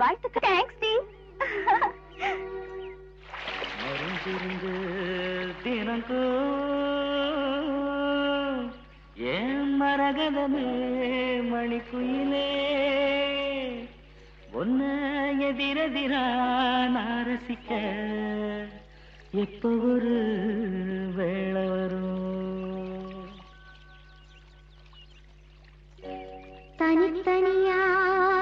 வாழ்த்துக்கள் thanks D மருந்திருந்து தினங்கோ ஏன் மரகதமே மணிக்குயிலே ஒன்ன எதிரெதிரா நான் ரசிக்க எப்ப ஒரு வேளை வரும் தனித்தனியா